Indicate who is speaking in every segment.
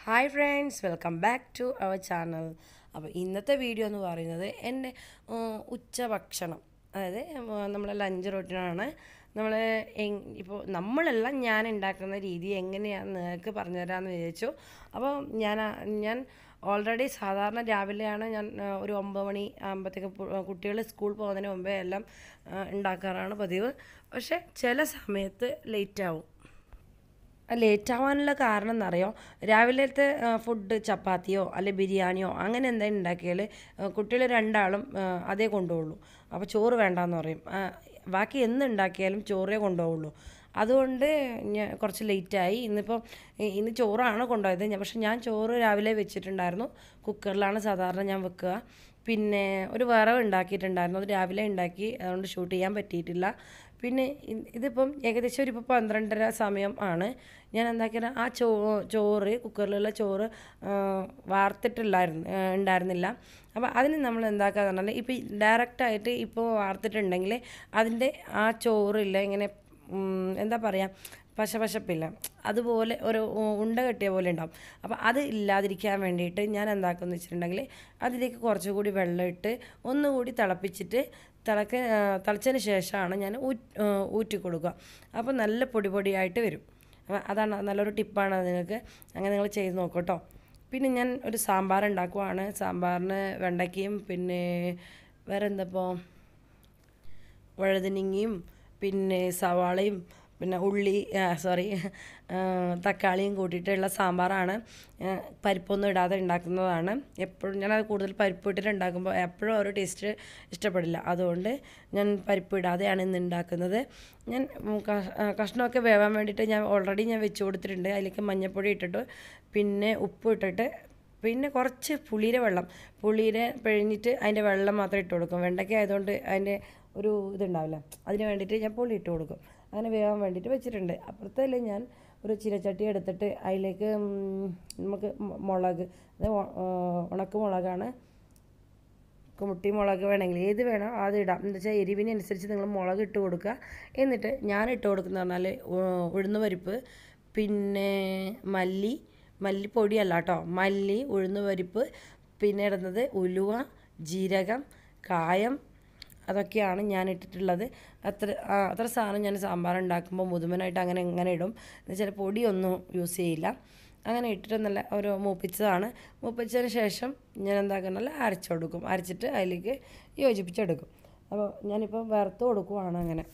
Speaker 1: hi friends welcome back to our channel അപ്പോൾ ഇന്നത്തെ video എന്ന് പറയുന്നത് എൻ്റെ ഉം, ഉച്ചഭക്ഷണം അതായത് ഉം, നമ്മളെ ലഞ്ച് റൊട്ടീനാണ് നമ്മൾ ഇപ്പോൾ നമ്മളെല്ലാം ഞാൻ ഉണ്ടാക്കുന്ന രീതി എങ്ങനെയാണെന്ന് നിങ്ങൾക്ക് പറഞ്ഞുതരാമെന്ന് വിചാരിച്ചു അപ്പോൾ ഞാൻ ആ- ഞാൻ ഓൾറെഡി സാധാരണ രാവിലെയാണ് ഞാൻ ആ, ഒരു ഒമ്പത് മണി ആകുമ്പോഴത്തേക്കും കുട്ടികൾ സ്കൂൾ പോകുന്നതിന് മുമ്പേ എല്ലാം ആ, ഉണ്ടാക്കാറാണ് പതിവ് പക്ഷേ ചില സമയത്ത് ലേറ്റ് ആവും ലേറ്റ് ആവാനുള്ള കാരണം എന്നറിയോ രാവിലത്തെ ആ, ഫുഡ് ചപ്പാത്തിയോ അല്ലെ ബിരിയാണിയോ അങ്ങനെ എന്തെങ്കിലും ഉണ്ടാക്കിയാൽ കുട്ടികൾ രണ്ടാളും ആ, അതേ കൊണ്ടുപോകുള്ളൂ അപ്പോൾ ചോറ് വേണ്ടാന്ന് പറയും ആ, ബാക്കി എന്തുണ്ടാക്കിയാലും ചോറേ കൊണ്ടുപോകുള്ളൂ അതുകൊണ്ട് ഞാൻ കുറച്ച് ലേറ്റായി ഇന്നിപ്പം ഇ- ഇന്ന് ചോറാണ് കൊണ്ടുപോയത് ഞാൻ പക്ഷെ ഞാൻ ചോറ് രാവിലെ വെച്ചിട്ടുണ്ടായിരുന്നു കുക്കറിലാണ് സാധാരണ ഞാൻ വെക്കുക പിന്നെ ഒരു വറവ് ഉണ്ടാക്കിയിട്ടുണ്ടായിരുന്നു അത് രാവിലെ ഉണ്ടാക്കി അതുകൊണ്ട് ഷൂട്ട് ചെയ്യാൻ പറ്റിയിട്ടില്ല പിന്നെ ഇ- ഇതിപ്പം ഏകദേശം ഒരു ഇപ്പോൾ പന്ത്രണ്ടര സമയം ആണ് ഞാൻ എന്താക്കിയത് ആ ചോ ചോറ് കുക്കറിലുള്ള ചോറ് ആ, വാർത്തിട്ടില്ലായിരുന്നു ആ, ഉണ്ടായിരുന്നില്ല അപ്പോൾ അതിന് നമ്മൾ എന്താക്കാന്ന് പറഞ്ഞാൽ ഇപ്പോൾ ഡയറക്റ്റായിട്ട് ഇപ്പോൾ വാർത്തിട്ടുണ്ടെങ്കിൽ അതിൻ്റെ ആ ചോറില്ല ഇങ്ങനെ ഉം, എന്താ പറയുക പശപശപ്പില്ല അതുപോലെ ഒരു ഉ- ഉണ്ട കെട്ടിയ പോലെ ഉണ്ടാവും അപ്പോൾ അത് ഇല്ലാതിരിക്കാൻ വേണ്ടിയിട്ട് ഞാൻ എന്താക്കുമെന്ന് വെച്ചിട്ടുണ്ടെങ്കിൽ അതിലേക്ക് കുറച്ചുകൂടി വെള്ളം ഇട്ട് ഒന്നുകൂടി തിളപ്പിച്ചിട്ട് തിളക്ക ആ, തിളച്ചതിന് ശേഷമാണ് ഞാൻ ഊറ്റ് ആ, ഊറ്റി കൊടുക്കുക അപ്പോൾ നല്ല പൊടി പൊടിയായിട്ട് വരും അപ്പോൾ അതാണ് നല്ലൊരു ടിപ്പാണ് അത് നിങ്ങൾക്ക് അങ്ങനെ നിങ്ങൾ ചെയ്ത് നോക്കട്ടോ പിന്നെ ഞാൻ ഒരു സാമ്പാർ ഉണ്ടാക്കുവാണ് സാമ്പാറിന് വെണ്ടയ്ക്കയും പിന്നെ വേറെ എന്താപ്പോൾ വഴുതനങ്ങയും പിന്നെ സവാളയും പിന്നെ ഉള്ളി സോറി തക്കാളിയും കൂട്ടിയിട്ടുള്ള സാമ്പാറാണ് ആ, പരിപ്പൊന്നും ഇടാതെ ഉണ്ടാക്കുന്നതാണ് എപ്പോഴും ഞാനത് കൂടുതൽ പരിപ്പ് ഇട്ടിട്ട് ഉണ്ടാക്കുമ്പോൾ എപ്പോഴും ഒരു ടേസ്റ്റ് ഇഷ്ടപ്പെടില്ല അതുകൊണ്ട് ഞാൻ പരിപ്പ് ഇടാതെയാണ് ഇന്ന് ഉണ്ടാക്കുന്നത് ഞാൻ ഉം, കഷ്- ആ, കഷ്ണമൊക്കെ വേവാൻ വേണ്ടിയിട്ട് ഞാൻ ഓൾറെഡി ഞാൻ വെച്ച് കൊടുത്തിട്ടുണ്ട് അതിലേക്ക് മഞ്ഞൾപ്പൊടി ഇട്ടിട്ട് പിന്നെ ഉപ്പ് ഇട്ടിട്ട് പിന്നെ കുറച്ച് പുളിയുടെ വെള്ളം പുളിയുടെ പിഴിഞ്ഞിട്ട് അതിൻ്റെ വെള്ളം മാത്രം ഇട്ട് കൊടുക്കും വെണ്ടയ്ക്ക ആയതുകൊണ്ട് അതിൻ്റെ ഒരു ഇതുണ്ടാവില്ല അതിന് വേണ്ടിയിട്ട് ഞാൻ പുളി ഇട്ട് കൊടുക്കും അങ്ങനെ വേവാൻ വേണ്ടിയിട്ട് വെച്ചിട്ടുണ്ട് അപ്പുറത്തല്ലേ ഞാൻ ഒരു ചീനച്ചട്ടി എടുത്തിട്ട് അതിലേക്ക് ഉം, നമുക്ക് മു- മുളക് അത് ഉ- ആ, ഉണക്ക മുളകാണ് കുമുട്ടി മുളക് വേണമെങ്കിൽ ഏത് വേണോ അത് ഇടാം എന്താ വെച്ചാൽ എരിവിനനുസരിച്ച് നിങ്ങൾ മുളക് ഇട്ട് കൊടുക്കുക എന്നിട്ട് ഞാൻ ഇട്ട് കൊടുക്കുന്ന പറഞ്ഞാൽ ഉ- ഉഴുന്ന് പരിപ്പ് പിന്നെ മല്ലി മല്ലിപ്പൊടിയല്ല കേട്ടോ മല്ലി ഉഴുന്ന് പരിപ്പ് പിന്നെ ഇടുന്നത് ഉലുവ ജീരകം കായം അതൊക്കെയാണ് ഞാൻ ഇട്ടിട്ടുള്ളത് അത്ര ആ, അത്ര സാധനം ഞാൻ സാമ്പാർ ഉണ്ടാക്കുമ്പോൾ മുതുമനായിട്ട് അങ്ങനെ എങ്ങനെ ഇടും എന്നുവെച്ചാൽ പൊടിയൊന്നും യൂസ് ചെയ്യില്ല അങ്ങനെ ഇട്ടിട്ട് നല്ല ഒരു മൂപ്പിച്ചതാണ് മൂപ്പിച്ചതിന് ശേഷം ഞാൻ എന്താക്കുന്നല്ല അരച്ചെടുക്കും അരച്ചിട്ട് അതിലേക്ക് യോജിപ്പിച്ചെടുക്കും അപ്പോൾ ഞാനിപ്പോൾ വറുത്ത് കൊടുക്കുവാണ് അങ്ങനെ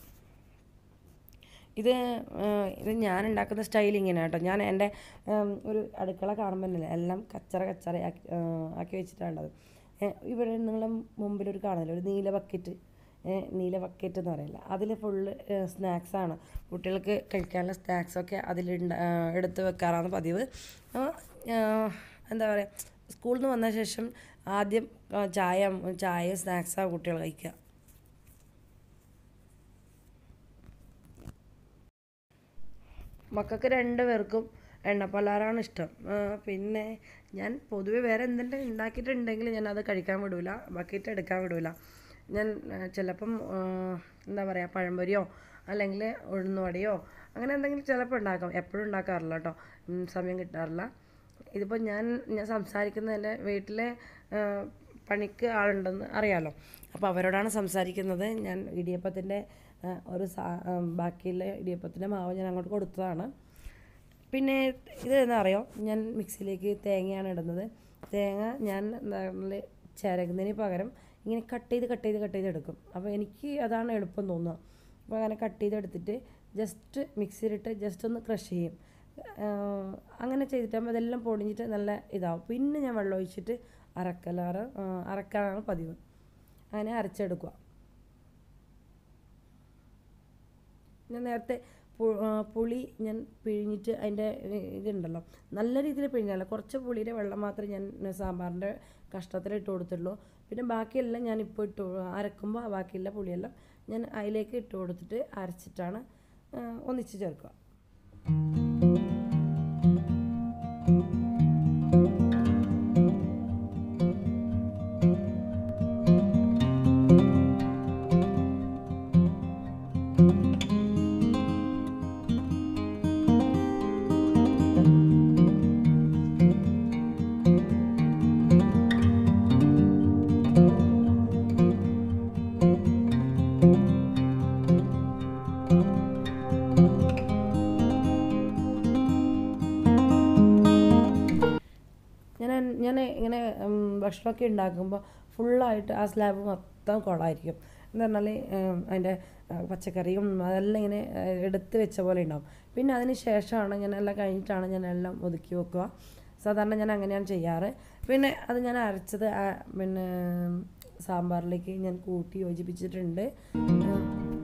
Speaker 1: ഇത് ആ, ഇത് ഞാൻ ഉണ്ടാക്കുന്ന സ്റ്റൈൽ ഇങ്ങനെ കേട്ടോ ഞാൻ എൻ്റെ ഉം, ഒരു അടുക്കള കാണുമ്പോൾ തന്നെ എല്ലാം കച്ചറ കച്ചറ ആക്കി ആ, ആക്കി വെച്ചിട്ടാണത് ഇവിടെ നിങ്ങളുടെ മുമ്പിൽ ഒരു കാണുന്നില്ല ഒരു നീല ബക്കറ്റ് നീല ബക്കറ്റ് എന്ന് പറയില്ല അതിൽ ഫുള്ള് സ്നാക്സാണ് കുട്ടികൾക്ക് കഴിക്കാനുള്ള സ്നാക്സൊക്കെ അതിൽ എടുത്ത് വെക്കാറാണ് പതിവ് അപ്പോൾ, ആ, എന്താ പറയുക സ്കൂളിൽ നിന്ന് വന്ന ശേഷം ആദ്യം ആ, ചായ ചായ സ്നാക്സാണ് കുട്ടികൾ കഴിക്കുക മക്കൾക്ക് രണ്ട് പേർക്കും എണ്ണപ്പലഹാരമാണ് ഇഷ്ടം ആ, പിന്നെ ഞാൻ പൊതുവെ വേറെ എന്തെങ്കിലും ഉണ്ടാക്കിയിട്ടുണ്ടെങ്കിൽ ഞാൻ അത് കഴിക്കാൻ വിടൂല ബക്കറ്റ് എടുക്കാൻ വിടൂല ഞാൻ ആ, ചിലപ്പം ആ, എന്താ പറയുക പഴംപൊരിയോ അല്ലെങ്കിൽ ഉഴുന്നുവടയോ അങ്ങനെ എന്തെങ്കിലും ചിലപ്പോൾ ഉണ്ടാക്കാം എപ്പോഴും ഉണ്ടാക്കാറില്ല കേട്ടോ ഉം, സമയം കിട്ടാറില്ല ഇതിപ്പോൾ ഞാൻ ഞാൻ സംസാരിക്കുന്നത് എൻ്റെ വീട്ടിലെ ആ, പണിക്ക് ആളുണ്ടെന്ന് അറിയാലോ അപ്പോൾ അവരോടാണ് സംസാരിക്കുന്നത് ഞാൻ ഇടിയപ്പത്തിൻ്റെ ആ, ഒരു സാ ആ, ബാക്കിയുള്ള ഇടിയപ്പത്തിൻ്റെ മാവ് ഞാൻ അങ്ങോട്ട് കൊടുത്തതാണ് പിന്നെ ഇത് എന്താ അറിയോ ഞാൻ മിക്സിയിലേക്ക് തേങ്ങയാണ് ഇടുന്നത് തേങ്ങ ഞാൻ എന്താ പറഞ്ഞാൽ ചിരകുന്നതിന് പകരം ഇങ്ങനെ കട്ട് ചെയ്ത് കട്ട് ചെയ്ത് കട്ട് ചെയ്ത് എടുക്കും അപ്പോൾ എനിക്ക് അതാണ് എളുപ്പം തോന്നുക അപ്പോൾ അങ്ങനെ കട്ട് ചെയ്തെടുത്തിട്ട് ജസ്റ്റ് മിക്സിയിലിട്ട് ജസ്റ്റ് ഒന്ന് ക്രഷ് ചെയ്യും ആഹ് അങ്ങനെ ചെയ്തിട്ടാകുമ്പോൾ അതെല്ലാം പൊടിഞ്ഞിട്ട് നല്ല ഇതാവും പിന്നെ ഞാൻ വെള്ളം ഒഴിച്ചിട്ട് അരക്കലാറ് ആഹ് അരക്കാനാണ് പതിവ് അങ്ങനെ അരച്ചെടുക്കുക ഞാൻ നേരത്തെ പു- ആ, പുളി ഞാൻ പിഴിഞ്ഞിട്ട് അതിൻ്റെ ഇതുണ്ടല്ലോ നല്ല രീതിയിൽ പിഴിഞ്ഞല്ല കുറച്ച് പുളിയുടെ വെള്ളം മാത്രമേ ഞാൻ സാമ്പാറിൻ്റെ കഷ്ടത്തിൽ ഇട്ട് കൊടുത്തുള്ളൂ പിന്നെ ബാക്കിയെല്ലാം ഞാൻ ഇപ്പോൾ ഇട്ട് കൊ- അരക്കുമ്പോൾ ബാക്കിയുള്ള പുളിയെല്ലാം ഞാൻ അതിലേക്ക് ഇട്ട് കൊടുത്തിട്ട് അരച്ചിട്ടാണ് ആ, ഒന്നിച്ച് ചേർക്കുക ഞാൻ ഇങ്ങനെ ഉം, ഭക്ഷണമൊക്കെ ഉണ്ടാക്കുമ്പോൾ ഫുള്ളായിട്ട് ആ സ്ലാബ് മൊത്തം കുളമായിരിക്കും എന്ന് പറഞ്ഞാൽ അതിൻ്റെ പച്ചക്കറിയും അതെല്ലാം ഇങ്ങനെ ആ, എടുത്ത് വെച്ച പോലെ ഉണ്ടാവും പിന്നെ അതിന് ശേഷമാണ് ഞാൻ എല്ലാം കഴിഞ്ഞിട്ടാണ് ഞാൻ എല്ലാം ഒതുക്കി വെക്കുക സാധാരണ ഞാൻ അങ്ങനെയാണ് ചെയ്യാറ് പിന്നെ അത് ഞാൻ അരച്ചത് ആ, പിന്നെ സാമ്പാറിലേക്ക് ഞാൻ കൂട്ടി യോജിപ്പിച്ചിട്ടുണ്ട് ആ,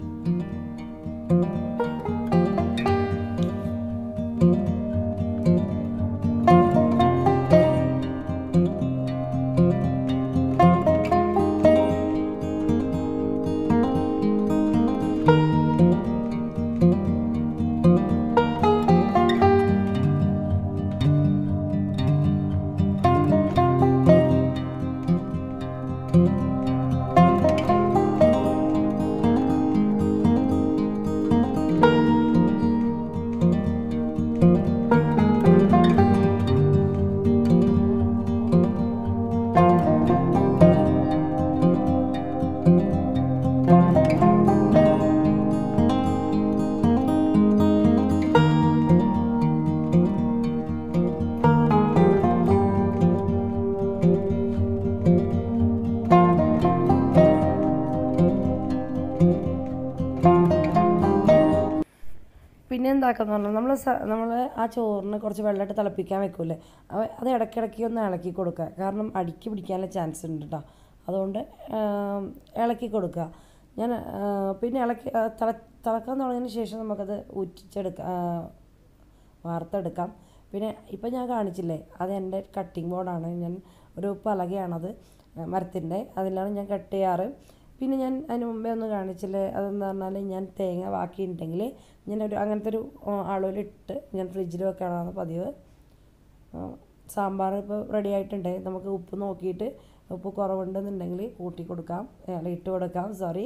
Speaker 1: പിന്നെ എന്താക്കാന്ന് പറഞ്ഞാൽ നമ്മൾ നമ്മൾ ആ ചോറിന് കുറച്ച് വെള്ളമിട്ട് തിളപ്പിക്കാൻ വെക്കൂലേ അവ അത് ഇടയ്ക്കിടയ്ക്ക് ഒന്ന് ഇളക്കി കൊടുക്കുക കാരണം അടിക്ക് പിടിക്കാനുള്ള ചാൻസ് ഉണ്ട് കേട്ടോ അതുകൊണ്ട് ആം, ഇളക്കി കൊടുക്കുക ഞാൻ ആ, പിന്നെ ഇളക്കി ആ, തിള തിളക്കാൻ തുടങ്ങിയതിന് ശേഷം നമുക്കത് ഊറ്റിച്ചെടുക്കാം വാർത്തെടുക്കാം പിന്നെ ഇപ്പം ഞാൻ കാണിച്ചില്ലേ അത് എൻ്റെ കട്ടിംഗ് ബോർഡാണ് ഞാൻ ഒരു പലകയാണത് മരത്തിൻ്റെ അതിലാണ് ഞാൻ കട്ട് ചെയ്യാറ് പിന്നെ ഞാൻ അതിന് മുമ്പേ ഒന്ന് കാണിച്ചില്ലേ അതെന്ന് പറഞ്ഞാൽ ഞാൻ തേങ്ങ ബാക്കിയുണ്ടെങ്കിൽ ഞാനൊരു അങ്ങനത്തെ ഒരു അളവിലിട്ട് ഞാൻ ഫ്രിഡ്ജിൽ വെക്കാനാണ് പതിവ് ആ, സാമ്പാർ ഇപ്പോൾ റെഡി ആയിട്ടുണ്ട് നമുക്ക് ഉപ്പ് നോക്കിയിട്ട് ഉപ്പ് കുറവുണ്ടെന്നുണ്ടെങ്കിൽ കൂട്ടി കൊടുക്കാം അല്ല ഇട്ട് കൊടുക്കാം സോറി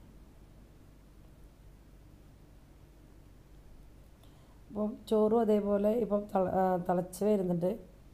Speaker 1: അപ്പം ചോറും അതേപോലെ ഇപ്പം തള ആ, തിളച്ച് വരുന്നുണ്ട്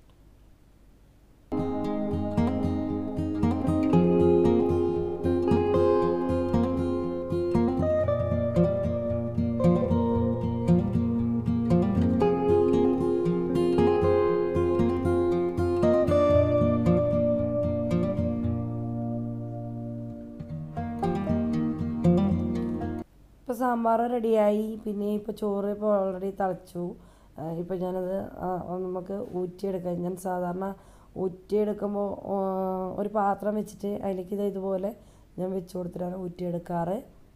Speaker 1: ഇപ്പോൾ സാമ്പാർ റെഡിയായി പിന്നെ ഇപ്പോൾ ചോറ് ഇപ്പോൾ ഓൾറെഡി തിളച്ചു ഇപ്പോൾ ഞാനത് ആ, ഒന്ന് നമുക്ക് ഊറ്റിയെടുക്കാം ഞാൻ സാധാരണ ഊറ്റിയെടുക്കുമ്പോൾ ആ, ഒരു പാത്രം വെച്ചിട്ട് അതിലേക്ക് ഇത് ഇതുപോലെ ഞാൻ വെച്ച് കൊടുത്തിട്ടാണ് ഊറ്റിയെടുക്കാറ്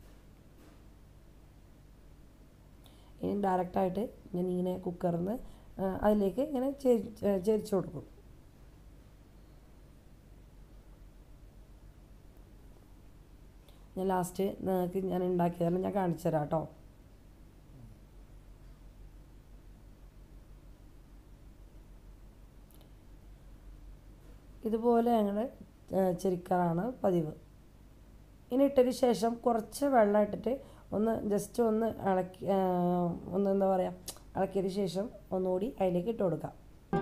Speaker 1: ഇനി ഡയറക്റ്റായിട്ട് ഞാൻ ഇങ്ങനെ കുക്കറിൽ നിന്ന് അതിലേക്ക് ഇങ്ങനെ ചെരി ചെരിച്ച് കൊടുക്കും ഞാൻ ലാസ്റ്റ് നിങ്ങൾക്ക് ഞാൻ ഉണ്ടാക്കിയതെല്ലാം ഞാൻ കാണിച്ചു തരാം കേട്ടോ ഇതുപോലെ ഞങ്ങൾ ചെരിക്കാറാണ് പതിവ് ഇനി ഇട്ടതിന് ശേഷം കുറച്ച് വെള്ളം ഇട്ടിട്ട് ഒന്ന് ജസ്റ്റ് ഒന്ന് ഇളക്കി ആ, ഒന്ന് എന്താ പറയുക ഇളക്കിയതിന് ശേഷം ഒന്നുകൂടി അതിലേക്ക് ഇട്ട് കൊടുക്കാം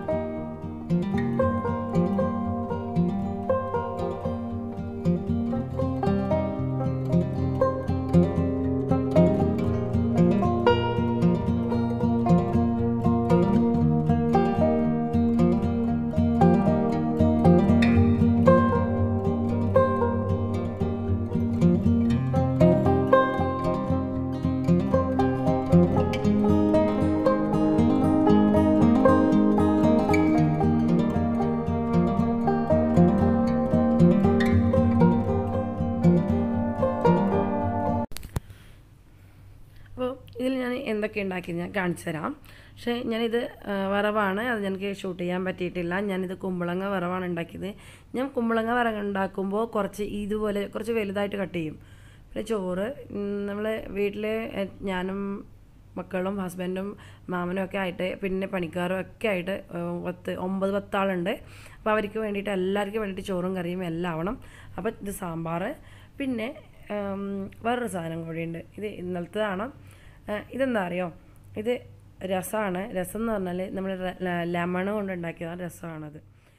Speaker 1: അപ്പോൾ ഇതിൽ ഞാൻ എന്തൊക്കെ ഉണ്ടാക്കിയത് ഞാൻ കാണിച്ചു തരാം പക്ഷേ ഞാനിത് ആ, വറവാണ് അത് എനിക്ക് ഷൂട്ട് ചെയ്യാൻ പറ്റിയിട്ടില്ല ഞാനിത് കുമ്പളങ്ങ വറവാണ് ഉണ്ടാക്കിയത് ഞാൻ കുമ്പളങ്ങ വറവ് ഉണ്ടാക്കുമ്പോൾ കുറച്ച് ഇതുപോലെ കുറച്ച് വലുതായിട്ട് കട്ട് ചെയ്യും പിന്നെ ചോറ് നമ്മൾ വീട്ടിൽ ഞാനും മക്കളും ഹസ്ബൻഡും മാമനും ഒക്കെ ആയിട്ട് പിന്നെ പണിക്കാരും ഒക്കെ ആയിട്ട് ആ, പത്ത് ഒമ്പത് പത്താളുണ്ട് അപ്പോൾ അവർക്ക് വേണ്ടിയിട്ട് എല്ലാവർക്കും വേണ്ടിയിട്ട് ചോറും കറിയും എല്ലാം ആവണം അപ്പോൾ ഇത് സാമ്പാർ പിന്നെ ഉം, വേറൊരു സാധനം കൂടിയുണ്ട് ഇത് ഇന്നലത്തേതാണ് ആ, ഇതെന്താ അറിയോ ഇത് രസമാണ് രസം എന്ന് പറഞ്ഞാൽ നമ്മൾ ലെമൺ കൊണ്ട് ഉണ്ടാക്കിയതാണ് രസമാണത്